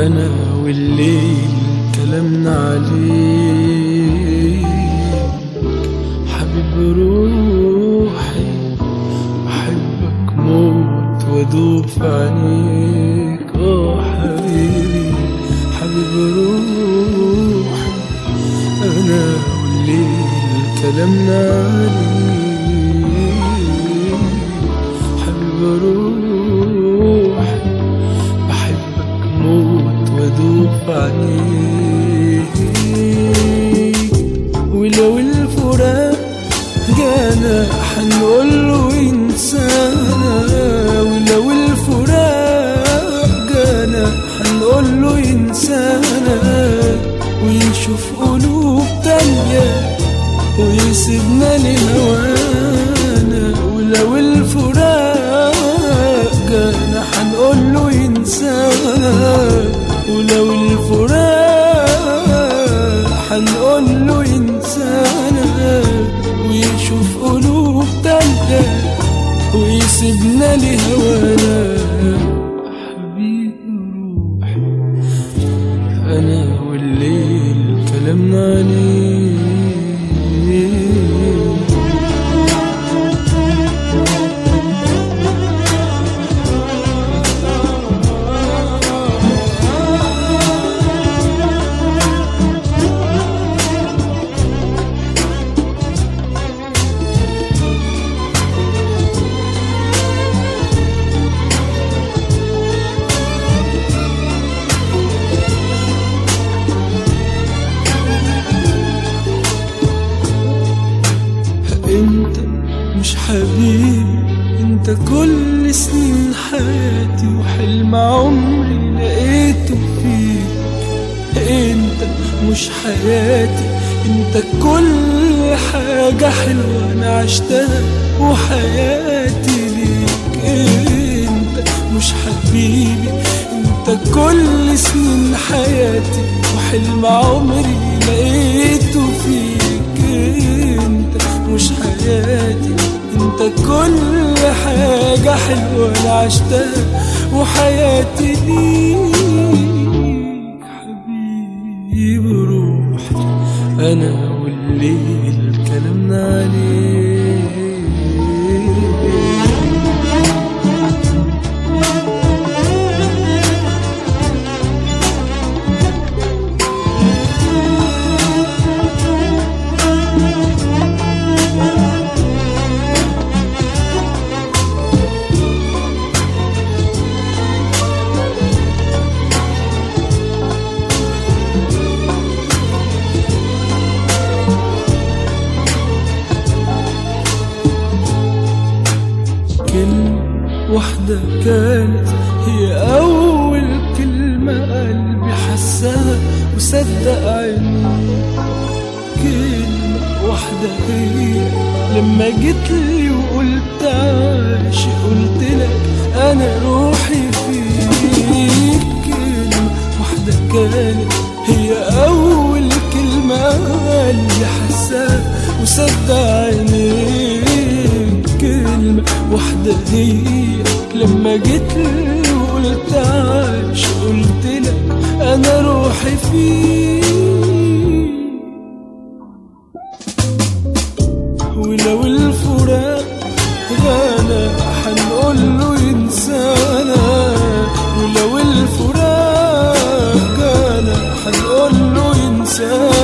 أنا والليل كلامنا عليك حبيب روحي أحبك موت وأدوب في عينيك آه حبيبي حبيب روحي أنا والليل كلامنا عليك حبيب روحي بحبك موت وادوب في عينيك ولو الفراق جانا حنقول له انسانا ولو الفراق جانا حنقول له انسانا ويشوف قلوب تانية ويسيبنا لهوانا ولو الفراق جانا حنقول له انسانا ولو الفراق حنقول له انسانا ويشوف قلوب تالتة ويسيبنا لهوانا حبيب روحي انا والليل كلامنا عليه انت مش حبيبي انت كل سنين حياتي وحلم عمري لقيته فيك انت مش حياتي انت كل حاجة حلوة انا عشتها وحياتي ليك انت مش حبيبي انت كل سنين حياتي وحلم عمري لقيته فيك انت مش حياتي انت كل حاجة حلوة انا عشتها وحياتي ليك حبيب روحي انا والليل كلامنا عليه كلمة واحدة كانت هي أول كلمة قلبي حسها وصدق عيني كلمة واحدة هي لما جيت لي وقلت عايش قلت لك أنا روحي فيك كلمة واحدة كانت هي أول كلمة قلبي حسها وصدق عينيك كلمة واحدة هي لما جيت لي وقلت عايش قلت لك أنا روحي فيك ولو الفراق غانا حنقول له ينسانا ولو الفراق غانا حنقول له ينسانا